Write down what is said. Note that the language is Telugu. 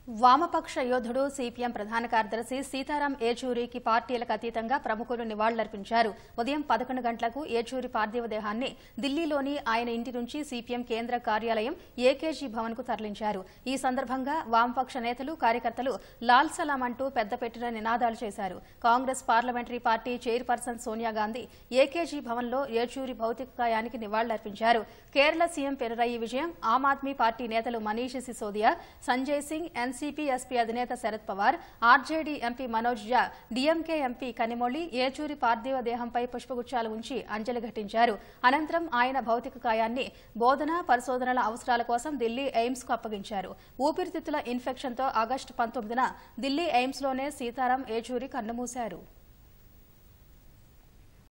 వామపక్ష యోధుడు సిపిఎం ప్రధాన కార్యదర్శి సీతారాం ఏచూరికి పార్టీలకు అతీతంగా ప్రముఖులు నివాళులర్పించారు ఉదయం పదకొండు గంటలకు ఏచూరి పార్థివ దేహాన్ని ఢిల్లీలోని ఆయన ఇంటి నుంచి సిపిఎం కేంద్ర కార్యాలయం ఏకేజీ భవన్ కు తరలించారు ఈ సందర్భంగా వామపక్ష నేతలు కార్యకర్తలు లాల్ సలాం అంటూ పెద్దపెట్టిన నినాదాలు చేశారు Congress parliamentary party chairperson Sonia Gandhi AKG భవన్లో ఏచూరి భౌతికాయానికి నివాళులర్పించారు కేరళ సీఎం పినరయి విజయం ఆమ్ ఆద్మీ పార్టీ నేతలు మనీష్ సిసోదియా సంజయ్ సింగ్ ఎన్సీపీ ఎస్పీ అధినేత Sharad Pawar RJD MP Manoj Jha DMK MP Kanimozhi Yechury పార్థివ దేహంపై పుష్పగుచ్చాలు ఉంచి అంజలి ఘటించారు అనంతరం ఆయన భౌతిక కాయాన్ని బోధన పరిశోధనల అవసరాల కోసం ఢిల్లీ ఎయిమ్స్ కు అప్పగించారు ఊపిరితిత్తుల ఇన్ఫెక్షన్తో ఆగస్టు పంతొమ్మిదిన ఢిల్లీ ఎయిమ్స్లోనే సీతారాం ఏచూరి కన్నుమూశారు